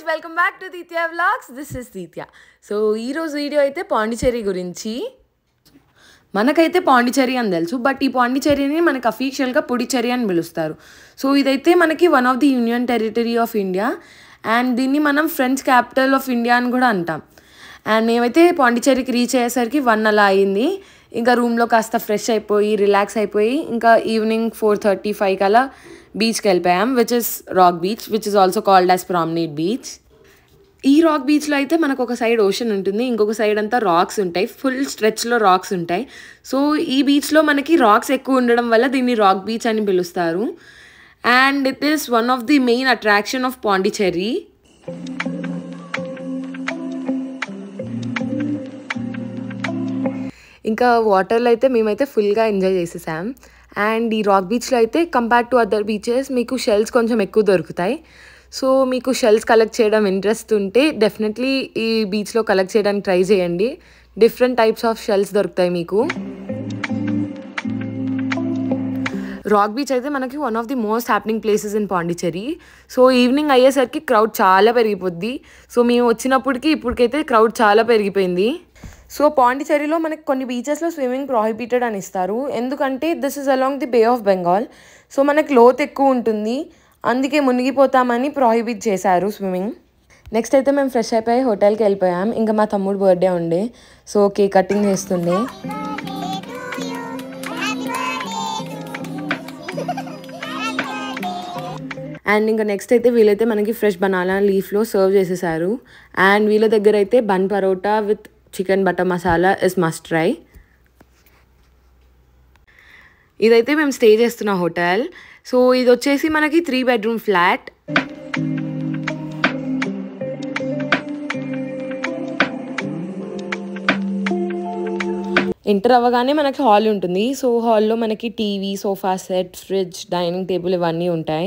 welcome back to Deethya vlogs this is Deethya so ఈరోజు video అయితే పాండిచేరి గురించి మనకైతే పాండిచేరి అని తెలుసు బట్ ఈ పాండిచేరిని మనకి అఫీషియల్గా పుడిచేరి అని పిలుస్తారు సో ఇదైతే మనకి one of the union territory of India and దీన్ని మనం ఫ్రెంచ్ క్యాపిటల్ ఆఫ్ ఇండియా అని కూడా అంటాం అండ్ మేమైతే పాండిచేరికి రీచ్ అయ్యేసరికి వన్ అలా అయింది ఇంకా రూమ్లో కాస్త ఫ్రెష్ అయిపోయి రిలాక్స్ అయిపోయి ఇంకా ఈవినింగ్ ఫోర్ థర్టీ ఫైవ్ కల్లా బీచ్కి వెళ్ళిపోయాం which is rock beach which is also called as promenade beach ఈ రాక్ బీచ్లో అయితే మనకు ఒక సైడ్ ఓషన్ ఉంటుంది ఇంకొక సైడ్ అంతా రాక్స్ ఉంటాయి ఫుల్ స్ట్రెచ్లో రాక్స్ ఉంటాయి సో ఈ బీచ్లో మనకి రాక్స్ ఎక్కువ ఉండడం వల్ల దీన్ని రాక్ బీచ్ అని పిలుస్తారు and it is one of the main attraction of Pondicherry ఇంకా వాటర్లో అయితే మేమైతే ఫుల్గా ఎంజాయ్ చేసేసాం అండ్ ఈ రాక్ బీచ్లో అయితే కంపేర్ టు అదర్ బీచెస్ మీకు షెల్స్ కొంచెం ఎక్కువ దొరుకుతాయి సో మీకు షెల్స్ కలెక్ట్ చేయడం ఇంట్రెస్ట్ ఉంటే డెఫినెట్లీ ఈ బీచ్లో కలెక్ట్ చేయడానికి ట్రై చేయండి డిఫరెంట్ టైప్స్ ఆఫ్ షెల్స్ దొరుకుతాయి మీకు రాక్ బీచ్ అయితే మనకి one of the most happening places in Pondicherry so evening అయ్యేసరికి క్రౌడ్ చాలా పెరిగిపోద్ది సో మేము వచ్చినప్పటికి ఇప్పటికైతే క్రౌడ్ చాలా పెరిగిపోయింది సో పాండిచేరిలో మనకి కొన్ని బీచెస్లో స్విమ్మింగ్ ప్రాహిబిటెడ్ అని ఇస్తారు ఎందుకంటే this is along the bay of Bengal so మనకి లోత్ ఎక్కువ ఉంటుంది అందుకే మునిగిపోతామని ప్రాహిబిట్ చేశారు స్విమ్మింగ్ నెక్స్ట్ అయితే మేము ఫ్రెష్ అయిపోయి హోటల్కి వెళ్ళిపోయాం ఇంకా మా తమ్ముడు బర్త్డే ఉండే సో కేక్ కటింగ్ చేస్తుండే అండ్ ఇంకా నెక్స్ట్ అయితే వీళ్ళైతే మనకి ఫ్రెష్ బనానా లీఫ్లో సర్వ్ చేసేసారు అండ్ వీళ్ళ దగ్గర అయితే bun parotta with chicken butter masala is must try ఇదైతే మేము స్టే చేస్తున్న హోటల్ సో ఇది వచ్చేసి మనకి త్రీ బెడ్రూమ్ ఫ్లాట్ ఎంటర్ అవ్వగానే మనకి హాల్ ఉంటుంది సో హాల్లో మనకి TV sofa set fridge dining table ఇవన్నీ ఉంటాయి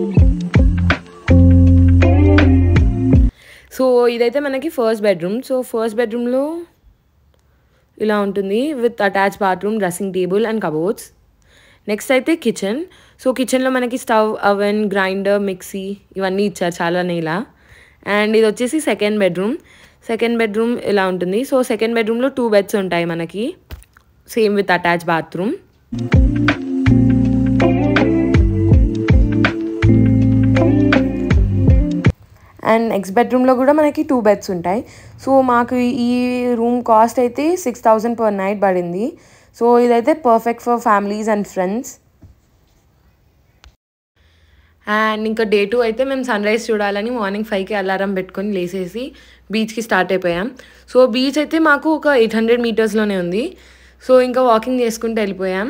సో ఇదైతే మనకి ఫస్ట్ బెడ్రూమ్ సో ఫస్ట్ బెడ్రూమ్లో ఇలా ఉంటుంది with attach bathroom dressing table and cupboards next అయితే కిచెన్ సో కిచెన్లో మనకి స్టవ్ అవెన్ గ్రైండర్ మిక్సీ ఇవన్నీ ఇచ్చారు చాలానే ఇలా అండ్ ఇది వచ్చేసి సెకండ్ బెడ్రూమ్ సెకండ్ బెడ్రూమ్ ఇలా ఉంటుంది సో సెకండ్ బెడ్రూమ్లో టూ బెడ్స్ ఉంటాయి మనకి same with attach bathroom and next బెడ్రూమ్లో కూడా మనకి టూ బెడ్స్ ఉంటాయి సో మాకు ఈ రూమ్ కాస్ట్ అయితే సిక్స్ థౌజండ్ పర్ నైట్ పడింది సో ఇదైతే perfect for families and friends and ఇంకా డే టూ అయితే మేము సన్ రైజ్ చూడాలని మార్నింగ్ ఫైవ్కి అలారం పెట్టుకొని లేసేసి బీచ్కి స్టార్ట్ అయిపోయాం సో బీచ్ అయితే మాకు ఒక ఎయిట్ హండ్రెడ్ మీటర్స్లోనే ఉంది సో ఇంకా వాకింగ్ చేసుకుంటూ వెళ్ళిపోయాం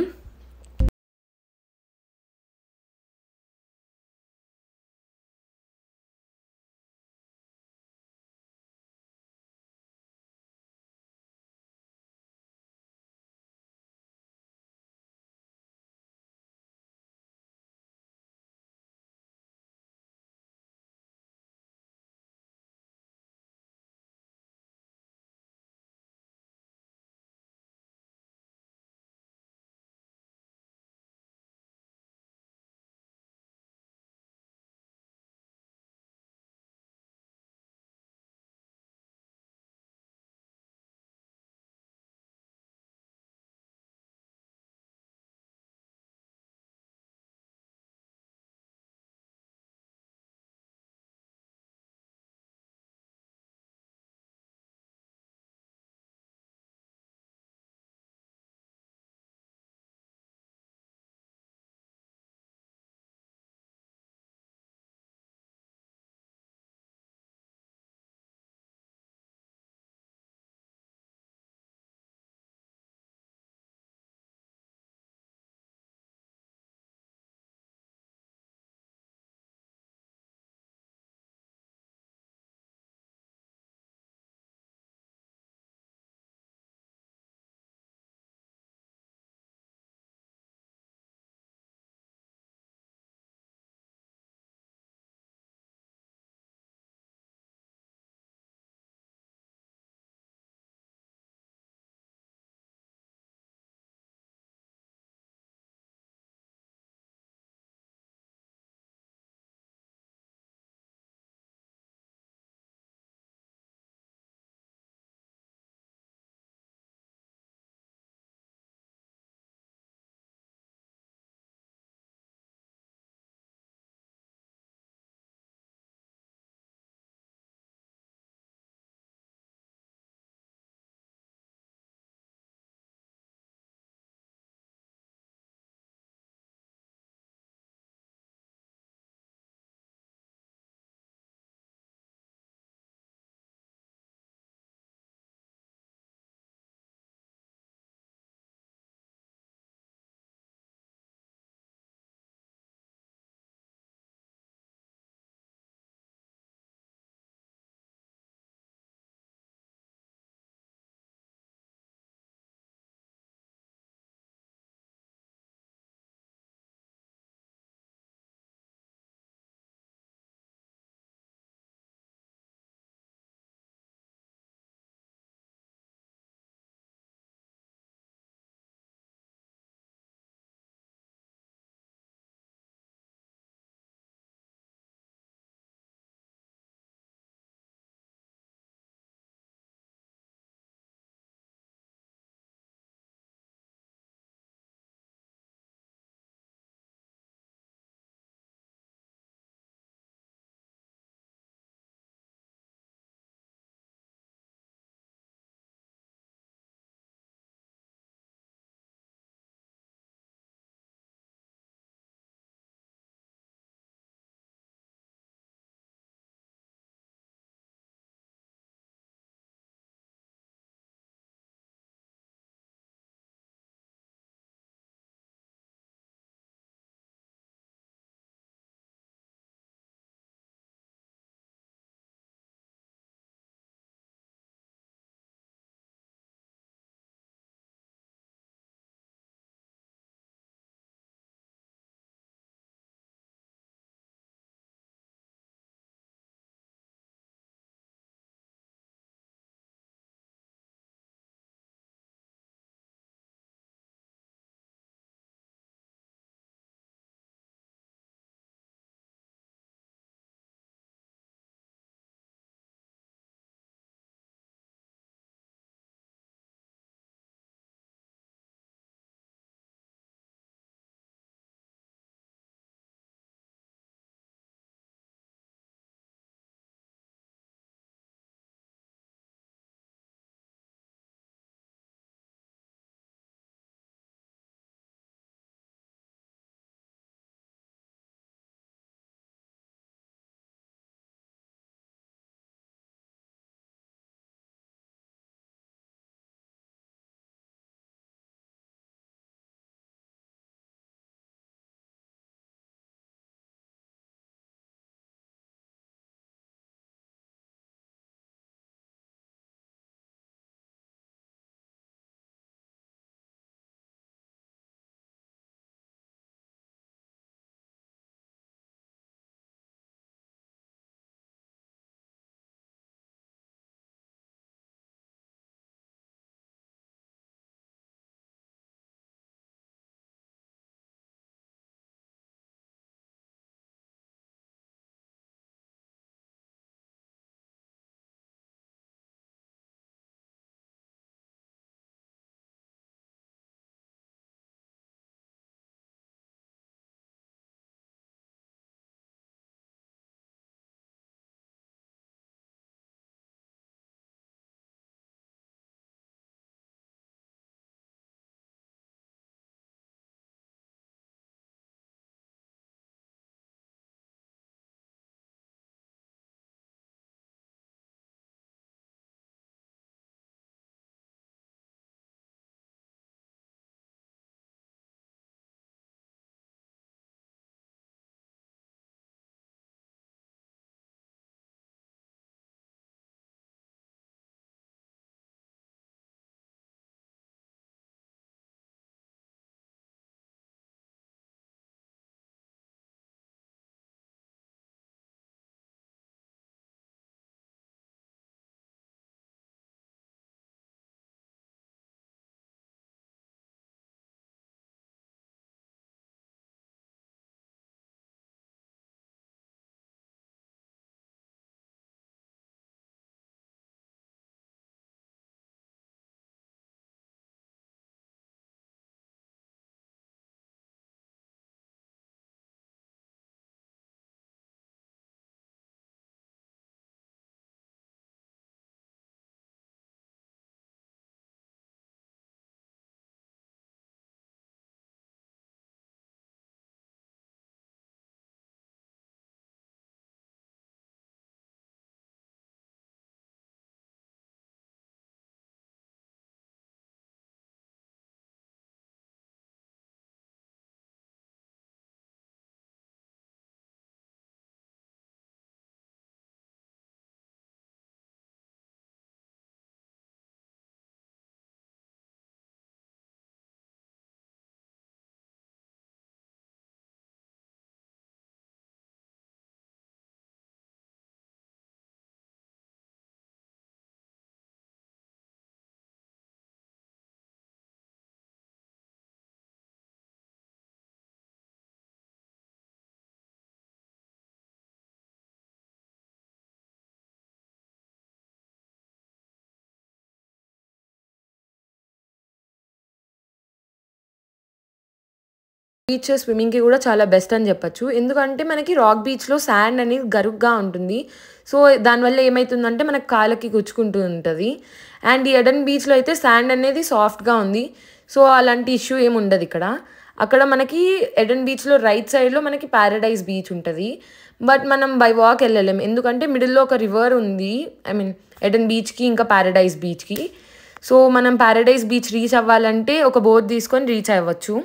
బీచ్ స్విమ్మింగ్కి కూడా చాలా బెస్ట్ అని చెప్పొచ్చు ఎందుకంటే మనకి రాక్ బీచ్లో శాండ్ అనేది గరుగ్గా ఉంటుంది సో దానివల్ల ఏమవుతుందంటే మనకు కాళ్ళకి గుచ్చుకుంటూ ఉంటుంది అండ్ ఈ ఎడన్ బీచ్లో అయితే శాండ్ అనేది సాఫ్ట్గా ఉంది సో అలాంటి ఇష్యూ ఏమి ఉండదు ఇక్కడ అక్కడ మనకి ఎడన్ బీచ్లో రైట్ సైడ్లో మనకి ప్యారడైజ్ బీచ్ ఉంటుంది బట్ మనం బై వాక్ వెళ్ళలేం ఎందుకంటే మిడిల్లో ఒక రివర్ ఉంది ఐ మీన్ ఎడన్ బీచ్కి ఇంకా ప్యారడైజ్ బీచ్కి సో మనం ప్యారడైజ్ బీచ్ రీచ్ అవ్వాలంటే ఒక బోట్ తీసుకొని రీచ్ అవ్వచ్చు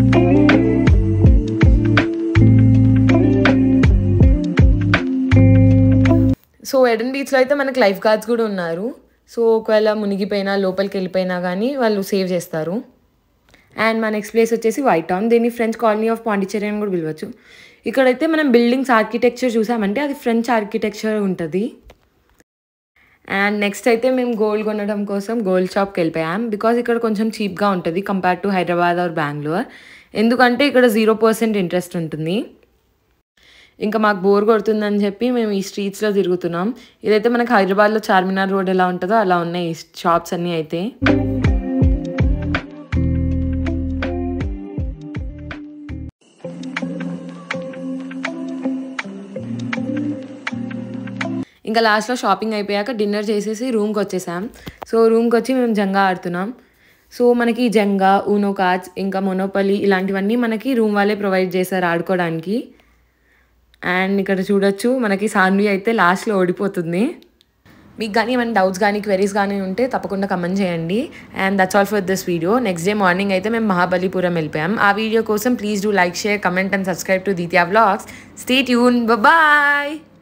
సో ఎడన్ బీచ్లో అయితే మనకి లైఫ్ గార్డ్స్ కూడా ఉన్నారు సో ఒకవేళ మునిగిపోయినా లోపలికి వెళ్ళిపోయినా కానీ వాళ్ళు సేవ్ చేస్తారు అండ్ మా నెక్స్ట్ ప్లేస్ వచ్చేసి వైట్ టౌన్ దీన్ని ఫ్రెంచ్ కాలనీ ఆఫ్ పాండిచేరి అని కూడా పిలవచ్చు ఇక్కడైతే మనం బిల్డింగ్స్ ఆర్కిటెక్చర్ చూసామంటే అది ఫ్రెంచ్ ఆర్కిటెక్చర్ ఉంటుంది అండ్ నెక్స్ట్ అయితే మేము గోల్డ్ కొనడం కోసం గోల్డ్ షాప్కి వెళ్ళిపోయాం బికాజ్ ఇక్కడ కొంచెం చీప్గా ఉంటుంది compare to Hyderabad or Bengaluru ఎందుకంటే ఇక్కడ జీరో పర్సెంట్ ఇంట్రెస్ట్ ఉంటుంది ఇంకా మాకు బోర్ కొడుతుందని చెప్పి మేము ఈ స్ట్రీట్స్లో తిరుగుతున్నాం ఇదైతే మనకి హైదరాబాద్లో చార్మినార్ రోడ్ ఎలా ఉంటుందో అలా ఉన్నాయి ఈ షాప్స్ అన్నీ అయితే ఇంకా లాస్ట్లో షాపింగ్ అయిపోయాక డిన్నర్ చేసేసి రూమ్కి వచ్చేసాం సో రూమ్కి వచ్చి మేము జంగా ఆడుతున్నాం సో మనకి జంగా ఊనో కార్డ్స్ ఇంకా మొనోపలి ఇలాంటివన్నీ మనకి రూమ్ వాళ్ళే ప్రొవైడ్ చేశారు ఆడుకోవడానికి అండ్ ఇక్కడ చూడొచ్చు మనకి సాన్వి అయితే లాస్ట్లో ఓడిపోతుంది మీకు కానీ ఏమైనా డౌట్స్ కానీ క్వెరీస్ కానీ ఉంటే తప్పకుండా కమెంట్ చేయండి and that's all for this video next day morning అయితే మేము మహాబలిపురం వెళ్ళిపోయాం ఆ వీడియో కోసం please do like share comment and subscribe to Deethya vlogs stay tune bye